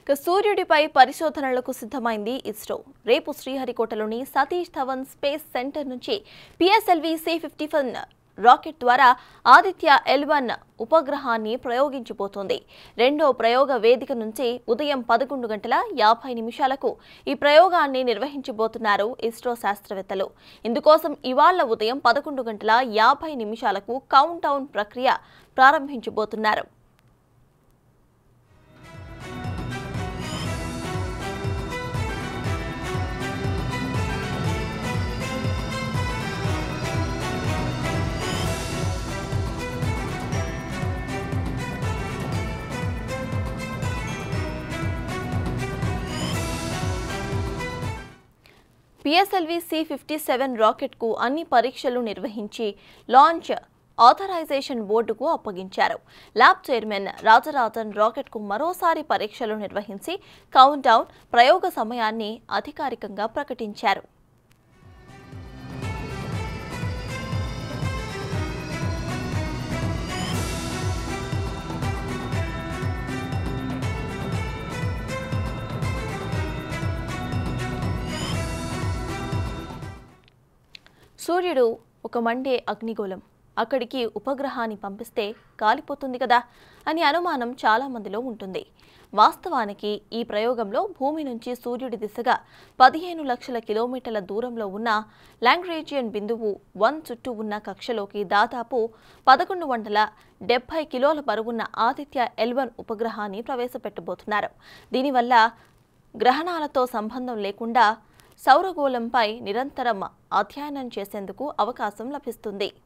ఇక సూర్యుడిపై పరిశోధనలకు సిద్ధమైంది ఇస్రో రేపు శ్రీహరికోటలోని సతీష్ ధవన్ స్పేస్ సెంటర్ నుంచి PSLV C fifty one rocket ద్వారా ఆదిత్య ఎల్ వన్ ఉపగ్రహాన్ని ప్రయోగించబోతోంది రెండో ప్రయోగ వేదిక నుంచి ఉదయం పదకొండు గంటల యాభై నిమిషాలకు ఈ ప్రయోగాన్ని నిర్వహించబోతున్నారు ఇస్రో శాస్త్రవేత్తలు ఇందుకోసం ఇవాళ ఉదయం పదకొండు గంటల యాభై నిమిషాలకు కౌంట్ డౌన్ ప్రక్రియ ప్రారంభించబోతున్నారు పిఎస్ఎల్వి సి ఫిఫ్టీ సెవెన్ రాకెట్కు అన్ని పరీక్షలు నిర్వహించి లాంచ్ ఆథరైజేషన్ బోర్డుకు అప్పగించారు ల్యాబ్ చైర్మన్ రాజరాజన్ రాకెట్కు మరోసారి పరీక్షలు నిర్వహించి కౌంట్ డౌన్ ప్రయోగ సమయాన్ని అధికారికంగా ప్రకటించారు సూర్యుడు ఒక మండే అగ్నిగోళం అక్కడికి ఉపగ్రహాన్ని పంపిస్తే కాలిపోతుంది కదా అని అనుమానం చాలా మందిలో ఉంటుంది వాస్తవానికి ఈ ప్రయోగంలో భూమి నుంచి సూర్యుడి దిశగా పదిహేను లక్షల కిలోమీటర్ల దూరంలో ఉన్న లాంగ్రేజియన్ బిందువు వన్ చుట్టూ ఉన్న కక్షలోకి దాదాపు పదకొండు వందల డెబ్బై కిలోల బరువున్న ఆదిత్య ఎల్వన్ ఉపగ్రహాన్ని ప్రవేశపెట్టబోతున్నారు దీనివల్ల గ్రహణాలతో సంబంధం లేకుండా సౌరగోళంపై నిరంతరం అధ్యయనం చేసేందుకు అవకాశం లభిస్తుంది